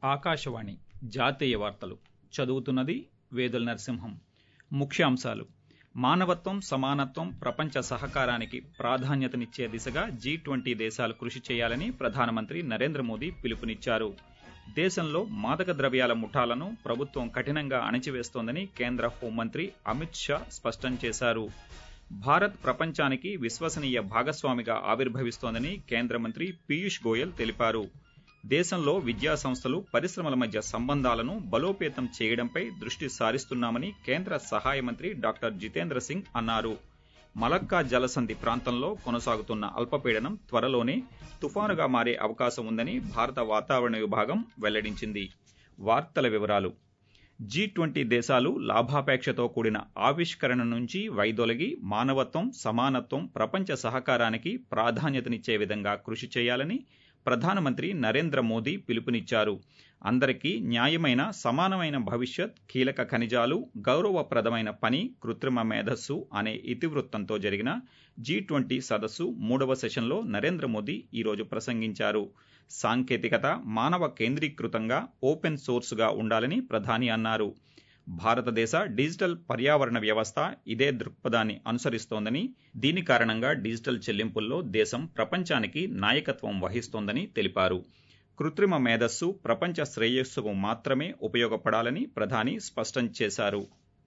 ఆకాశవాణి జాతీయ వార్తలు చదువుతున్నది వేదుల నరసింహం ముఖ్యాంశాలు మానవత్వం సమానత్వం ప్రపంచ సహకారానికి ప్రాధాన్యతనిచ్చే దిశగా జీ ట్వంటీ దేశాలు కృషి చేయాలని ప్రధానమంత్రి నరేంద్ర మోదీ పిలుపునిచ్చారు దేశంలో మాదక ద్రవ్యాల ముఠాలను ప్రభుత్వం కఠినంగా అణిచివేస్తోందని కేంద్ర హోంమంత్రి అమిత్ షా స్పష్టం చేశారు భారత్ ప్రపంచానికి విశ్వసనీయ భాగస్వామిగా ఆవిర్భవిస్తోందని కేంద్ర మంత్రి పీయూష్ గోయల్ తెలిపారు దేశంలో విద్యా సంస్థలు పరిశ్రమల మధ్య సంబంధాలను బలోపేతం చేయడంపై దృష్టి సారిస్తున్నామని కేంద్ర సహాయ మంత్రి డాక్టర్ జితేంద్ర సింగ్ అన్నారు మలక్కా జలసంధి ప్రాంతంలో కొనసాగుతున్న అల్పపీడనం త్వరలోనే తుఫానుగా మారే అవకాశం ఉందని భారత వాతావరణ విభాగం వెల్లడించింది వార్తల వివరాలు జీ ట్వంటీ దేశాలు లాభాపేక్షతో కూడిన ఆవిష్కరణ నుంచి వైదొలగి మానవత్వం సమానత్వం ప్రపంచ సహకారానికి ప్రాధాన్యతనిచ్చే విధంగా కృషి చేయాలని ప్రధానమంత్రి నరేంద్ర మోదీ పిలుపునిచ్చారు అందరికీ న్యాయమైన సమానమైన భవిష్యత్ కీలక ఖనిజాలు గౌరవప్రదమైన పని కృత్రిమ మేధస్సు అనే ఇతివృత్తంతో జరిగిన జీ ట్వంటీ సదస్సు మూడవ సెషన్లో నరేంద్ర మోదీ ఈరోజు ప్రసంగించారు సాంకేతికత మానవ కేంద్రీకృతంగా ఓపెన్ సోర్స్గా ఉండాలని ప్రధాని అన్నారు భారతదేశ డిజిటల్ పర్యావరణ వ్యవస్థ ఇదే దృక్పథాన్ని అనుసరిస్తోందని దీని కారణంగా డిజిటల్ చెల్లింపుల్లో దేశం ప్రపంచానికి నాయకత్వం వహిస్తోందని తెలిపారు కృత్రిమ మేధస్సు ప్రపంచ శ్రేయస్సుకు మాత్రమే ఉపయోగపడాలని ప్రధాని స్పష్టం చేశారు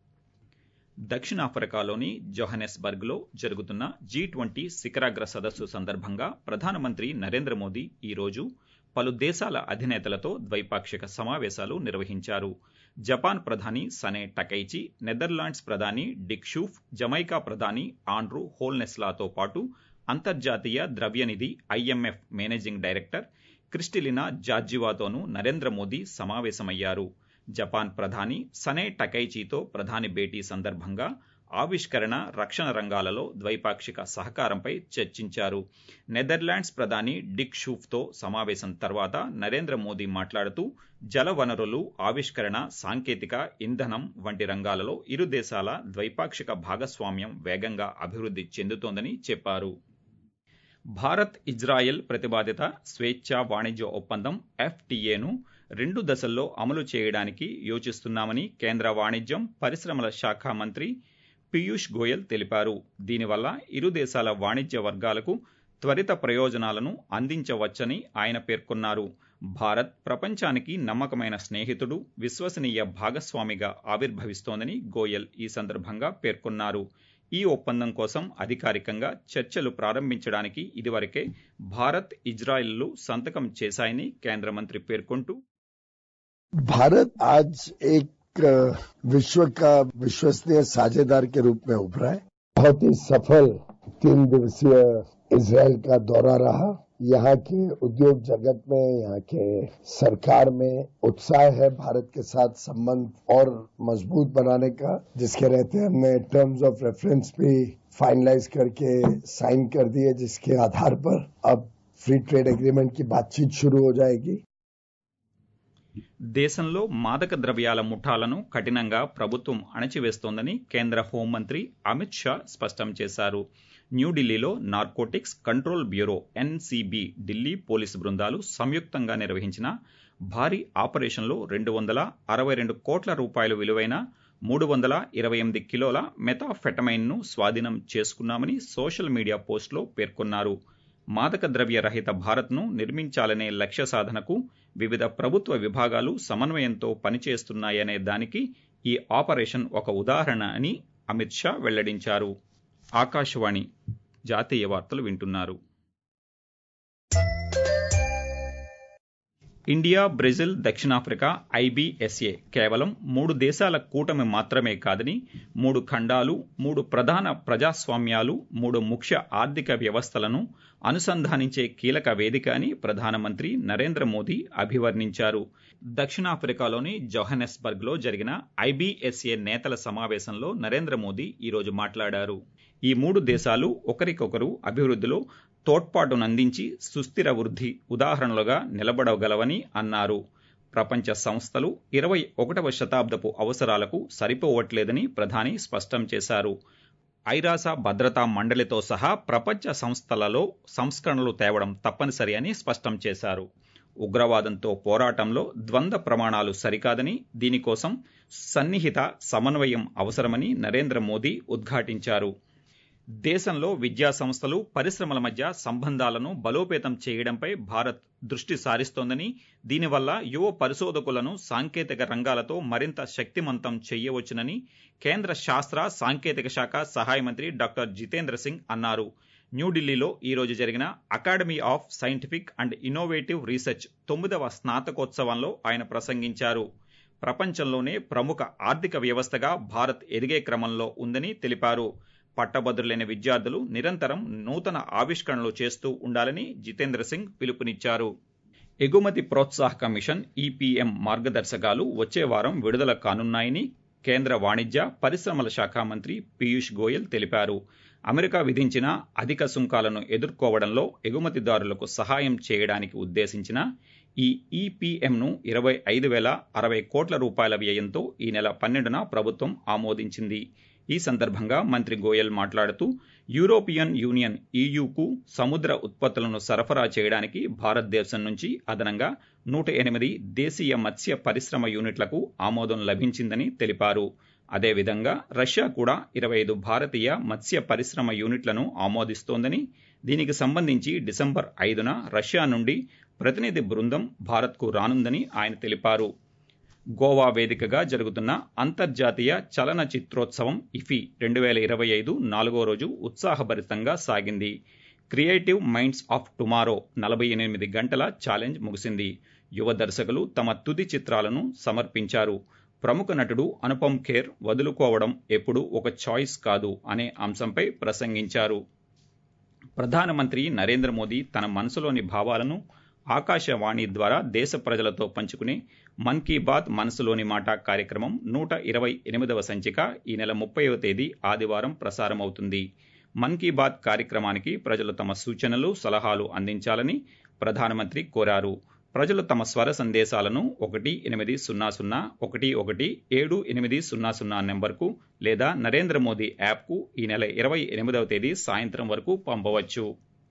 దక్షిణాఫ్రికాలోని జోహనెస్బర్గ్లో జరుగుతున్న జీ ట్వంటీ శిఖరాగ్ర సదస్సు సందర్భంగా ప్రధానమంత్రి నరేంద్ర మోదీ ఈరోజు పలు దేశాల అధినేతలతో ద్వైపాక్షిక సమావేశాలు నిర్వహించారు జపాన్ ప్రధాని సనే టకైచి నెదర్లాండ్స్ ప్రధాని డిక్ షూఫ్ జమైకా ప్రధాని ఆండ్రూ హోల్నెస్లాతో పాటు అంతర్జాతీయ ద్రవ్యనిధి ఐఎంఎఫ్ మేనేజింగ్ డైరెక్టర్ క్రిస్టిలినా జార్జివాతోనూ నరేంద్ర మోదీ సమావేశమయ్యారు జపాన్ ప్రధాని సనే టకైచీతో ప్రధాని భేటీ సందర్భంగా ఆవిష్కరణ రక్షణ రంగాలలో ద్వైపాక్షిక సహకారంపై చర్చించారు నెదర్లాండ్స్ ప్రధాని డిక్ షూఫ్తో సమావేశం తర్వాత నరేంద్ర మోదీ మాట్లాడుతూ జల వనరులు ఆవిష్కరణ సాంకేతిక ఇంధనం వంటి రంగాలలో ఇరు దేశాల ద్వైపాక్షిక భాగస్వామ్యం వేగంగా అభివృద్ధి చెందుతోందని చెప్పారు భారత్ ఇజ్రాయెల్ ప్రతిపాదిత స్వేచ్ఛా వాణిజ్య ఒప్పందం ఎఫ్టీఏను రెండు దశల్లో అమలు చేయడానికి యోచిస్తున్నామని కేంద్ర వాణిజ్యం పరిశ్రమల శాఖ మంత్రి పీయూష్ గోయల్ తెలిపారు దీనివల్ల ఇరు దేశాల వాణిజ్య వర్గాలకు త్వరిత ప్రయోజనాలను అందించవచ్చని ఆయన పేర్కొన్నారు భారత్ ప్రపంచానికి నమ్మకమైన స్నేహితుడు విశ్వసనీయ భాగస్వామిగా ఆవిర్భవిస్తోందని గోయల్ ఈ సందర్భంగా పేర్కొన్నారు ఈ ఒప్పందం కోసం అధికారికంగా చర్చలు ప్రారంభించడానికి ఇదివరకే భారత్ ఇజ్రాయెల్లు సంతకం చేశాయని కేంద్ర మంత్రి పేర్కొంటూ भारत आज एक विश्व का विश्वसनीय साझेदार के रूप में उभरा है बहुत ही सफल तीन दिवसीय इसराइल का दौरा रहा यहाँ के उद्योग जगत में यहाँ के सरकार में उत्साह है भारत के साथ संबंध और मजबूत बनाने का जिसके रहते हमने टर्म्स ऑफ रेफरेंस भी फाइनलाइज करके साइन कर दिए जिसके आधार पर अब फ्री ट्रेड एग्रीमेंट की बातचीत शुरू हो जाएगी దేశంలో మాదక ద్రవ్యాల ముఠాలను కఠినంగా ప్రభుత్వం అణచివేస్తోందని కేంద్ర హోంమంత్రి అమిత్ షా స్పష్టం చేశారు న్యూఢిల్లీలో narcotics control bureau N C B Delhi police బృందాలు సంయుక్తంగా నిర్వహించిన భారీ ఆపరేషన్లో రెండు వందల అరవై రెండు కోట్ల రూపాయల విలువైన మూడు వందల ఇరవై ఎనిమిది కిలోల మెథాఫెటమైన్ను స్వాధీనం చేసుకున్నామని సోషల్ మీడియా పోస్టులో పేర్కొన్నారు మాదక ద్రవ్య రహిత భారత్ను నిర్మించాలనే లక్ష్య సాధనకు వివిధ ప్రభుత్వ విభాగాలు సమన్వయంతో పనిచేస్తున్నాయనే దానికి ఈ ఆపరేషన్ ఒక ఉదాహరణ అని అమిత్ షా వెల్లడించారు ఆకాశవాణి జాతీయ వార్తలు వింటున్నారు ఇండియా బ్రెజిల్ దక్షిణాఫ్రికా ఐబీఎస్ఏ కేవలం మూడు దేశాల కూటమి మాత్రమే కాదని మూడు ఖండాలు మూడు ప్రధాన ప్రజాస్వామ్యాలు మూడు ముఖ్య ఆర్థిక వ్యవస్థలను అనుసంధానించే కీలక వేదిక అని ప్రధానమంత్రి నరేంద్ర మోదీ అభివర్ణించారు దక్షిణాఫ్రికాలోని జోహనెస్బర్గ్లో జరిగిన ఐబీఎస్ఏ నేతల సమావేశంలో నరేంద్ర మోదీ ఈరోజు మాట్లాడారు ఈ మూడు దేశాలు ఒకరికొకరు అభివృద్ధిలో తోడ్పాటునందించి సుస్థిర వృద్ధి ఉదాహరణలుగా నిలబడగలవని అన్నారు ప్రపంచ సంస్థలు ఇరవై ఒకటవ శతాబ్దపు అవసరాలకు సరిపోవట్లేదని ప్రధాని స్పష్టం చేశారు ఐరాస భద్రతా మండలితో సహా ప్రపంచ సంస్థలలో సంస్కరణలు తేవడం తప్పనిసరి అని స్పష్టం చేశారు ఉగ్రవాదంతో పోరాటంలో ద్వంద్వ ప్రమాణాలు సరికాదని దీనికోసం సన్నిహిత సమన్వయం అవసరమని నరేంద్ర మోదీ ఉద్ఘాటించారు దేశంలో విద్యా సంస్థలు పరిశ్రమల మధ్య సంబంధాలను బలోపేతం చేయడంపై భారత్ దృష్టి సారిస్తోందని దీనివల్ల యువ పరిశోధకులను సాంకేతిక రంగాలతో మరింత శక్తిమంతం చేయవచ్చునని కేంద్ర శాస్త్ర సాంకేతిక శాఖ సహాయ మంత్రి డాక్టర్ జితేంద్ర సింగ్ అన్నారు న్యూఢిల్లీలో ఈ రోజు జరిగిన academy of scientific and innovative research తొమ్మిదవ స్నాతకోత్సవంలో ఆయన ప్రసంగించారు ప్రపంచంలోనే ప్రముఖ ఆర్థిక వ్యవస్థగా భారత్ ఎదిగే క్రమంలో ఉందని తెలిపారు పట్టభద్రులైన విద్యార్థులు నిరంతరం నూతన ఆవిష్కరణలు చేస్తూ ఉండాలని జితేంద్ర సింగ్ పిలుపునిచ్చారు ఎగుమతి ప్రోత్సాహక మిషన్ ఈపీఎం మార్గదర్శకాలు వచ్చే వారం విడుదల కానున్నాయని కేంద్ర వాణిజ్య పరిశ్రమల శాఖ మంత్రి పీయూష్ గోయల్ తెలిపారు అమెరికా విధించిన అధిక సుంకాలను ఎదుర్కోవడంలో ఎగుమతిదారులకు సహాయం చేయడానికి ఉద్దేశించిన ఈ ఈపీఎంను ఇరవై ఐదు వేల అరవై కోట్ల రూపాయల వ్యయంతో ఈ నెల పన్నెండున ప్రభుత్వం ఆమోదించింది ఈ సందర్భంగా మంత్రి గోయల్ మాట్లాడుతూ యూరోపియన్ యూనియన్ ఈయూకు సముద్ర ఉత్పత్తులను సరఫరా చేయడానికి భారతదేశం నుంచి అదనంగా నూట ఎనిమిది దేశీయ మత్స్య పరిశ్రమ యూనిట్లకు ఆమోదం లభించిందని తెలిపారు అదేవిధంగా రష్యా కూడా ఇరవై ఐదు భారతీయ మత్స్య పరిశ్రమ యూనిట్లను ఆమోదిస్తోందని దీనికి సంబంధించి డిసెంబర్ ఐదున రష్యా నుండి ప్రతినిధి బృందం భారత్కు రానుందని ఆయన తెలిపారు గోవా వేదికగా జరుగుతున్న అంతర్జాతీయ చలన చిత్రోత్సవం ఇఫీ రెండు వేల ఇరవై ఐదు నాలుగో రోజు ఉత్సాహభరితంగా సాగింది క్రియేటివ్ మైండ్స్ ఆఫ్ టుమారో నలభై ఎనిమిది గంటల ఛాలెంజ్ ముగిసింది యువ దర్శకులు తమ తుది చిత్రాలను సమర్పించారు ప్రముఖ నటుడు అనుపమ్ ఖేర్ వదులుకోవడం ఎప్పుడు ఒక చాయిస్ కాదు అనే అంశంపై ప్రసంగించారు ప్రధానమంత్రి నరేంద్ర మోదీ తన మనసులోని భావాలను ఆకాశవాణి ద్వారా దేశ ప్రజలతో పంచుకునే మన్ కీ బాత్ మనసులోని మాట కార్యక్రమం నూట ఇరవై ఎనిమిదవ సంచిక ఈ నెల ముప్పైవ తేదీ ఆదివారం ప్రసారమవుతుంది మన్ కీ బాత్ కార్యక్రమానికి ప్రజలు తమ సూచనలు సలహాలు అందించాలని ప్రధానమంత్రి కోరారు ప్రజలు తమ స్వర సందేశాలను ఒకటి ఎనిమిది సున్నా సున్నా ఒకటి ఒకటి ఏడు ఎనిమిది సున్నా సున్నా నెంబర్కు లేదా నరేంద్ర మోదీ యాప్కు ఈ నెల ఇరవై ఎనిమిదవ తేదీ సాయంత్రం వరకు పంపవచ్చు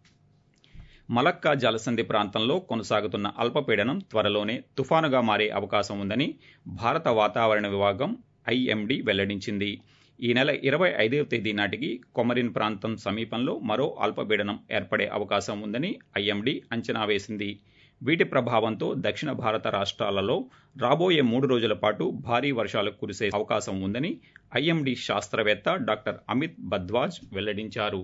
మలక్కా జలసంధి ప్రాంతంలో కొనసాగుతున్న అల్పపీడనం త్వరలోనే తుఫానుగా మారే అవకాశం ఉందని భారత వాతావరణ విభాగం ఐఎండీ వెల్లడించింది ఈ నెల ఇరవై ఐదవ తేదీ నాటికి కొమరిన్ ప్రాంతం సమీపంలో మరో అల్పపీడనం ఏర్పడే అవకాశం ఉందని ఐఎండీ అంచనా వేసింది వీటి ప్రభావంతో దక్షిణ భారత రాష్ట్రాలలో రాబోయే మూడు రోజుల పాటు భారీ వర్షాలు కురిసే అవకాశం ఉందని ఐఎండీ శాస్త్రవేత్త డాక్టర్ అమిత్ భద్వాజ్ వెల్లడించారు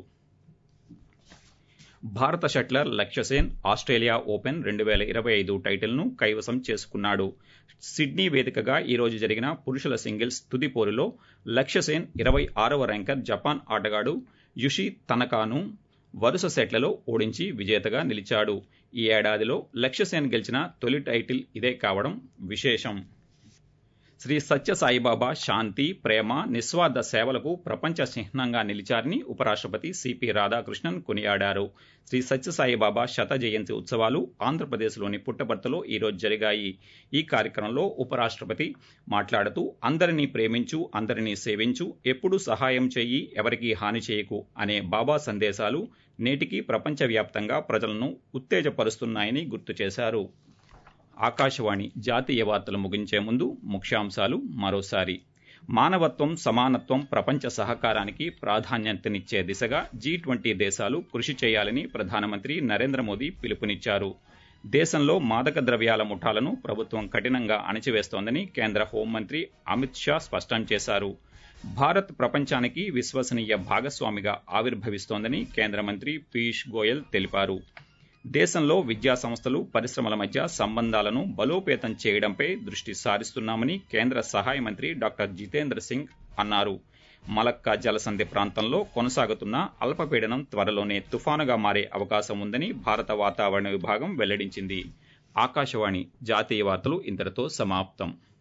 భారత షట్లర్ లక్ష్యసేన్ ఆస్ట్రేలియా ఓపెన్ రెండు వేల ఇరవై ఐదు టైటిల్ను కైవసం చేసుకున్నాడు సిడ్నీ వేదికగా ఈ రోజు జరిగిన పురుషుల సింగిల్స్ తుది పోరులో లక్ష్యసేన్ ఇరవై ఆరవ ర్యాంకర్ జపాన్ ఆటగాడు యుషి తనకాను వరుస సెట్లలో ఓడించి విజేతగా నిలిచాడు ఈ ఏడాదిలో లక్ష్యసేన్ గెలిచిన తొలి టైటిల్ ఇదే కావడం విశేషం శ్రీ సత్యసాయిబాబా శాంతి ప్రేమ నిస్వార్థ సేవలకు ప్రపంచ చిహ్నంగా నిలిచారని ఉపరాష్ట్రపతి సిపి రాధాకృష్ణన్ కొనియాడారు శ్రీ సత్యసాయిబాబా శత జయంతి ఉత్సవాలు ఆంధ్రప్రదేశ్లోని పుట్టపర్తిలో ఈరోజు జరిగాయి ఈ కార్యక్రమంలో ఉపరాష్ట్రపతి మాట్లాడుతూ అందరినీ ప్రేమించు అందరినీ సేవించు ఎప్పుడు సహాయం చెయ్యి ఎవరికీ హాని చేయకు అనే బాబా సందేశాలు నేటికి ప్రపంచవ్యాప్తంగా ప్రజలను ఉత్తేజపరుస్తున్నాయని గుర్తు చేశారు ఆకాశవాణి జాతీయ వార్తలు ముగించే ముందు ముఖ్యాంశాలు మరోసారి మానవత్వం సమానత్వం ప్రపంచ సహకారానికి ప్రాధాన్యతనిచ్చే దిశగా జీ ట్వంటీ దేశాలు కృషి చేయాలని ప్రధానమంత్రి నరేంద్ర మోదీ పిలుపునిచ్చారు దేశంలో మాదక ద్రవ్యాల ముఠాలను ప్రభుత్వం కఠినంగా అణచివేస్తోందని కేంద్ర హోంమంత్రి అమిత్ షా స్పష్టం చేశారు భారత్ ప్రపంచానికి విశ్వసనీయ భాగస్వామిగా ఆవిర్భవిస్తోందని కేంద్ర మంత్రి పీయూష్ గోయల్ తెలిపారు దేశంలో విద్యా సంస్థలు పరిశ్రమల మధ్య సంబంధాలను బలోపేతం చేయడంపై దృష్టి సారిస్తున్నామని కేంద్ర సహాయ మంత్రి డాక్టర్ జితేంద్ర సింగ్ అన్నారు మలక్కా జలసంధి ప్రాంతంలో కొనసాగుతున్న అల్పపీడనం త్వరలోనే తుఫానుగా మారే అవకాశం ఉందని భారత వాతావరణ విభాగం వెల్లడించింది ఆకాశవాణి జాతీయ వార్తలు ఇంతటితో సమాప్తం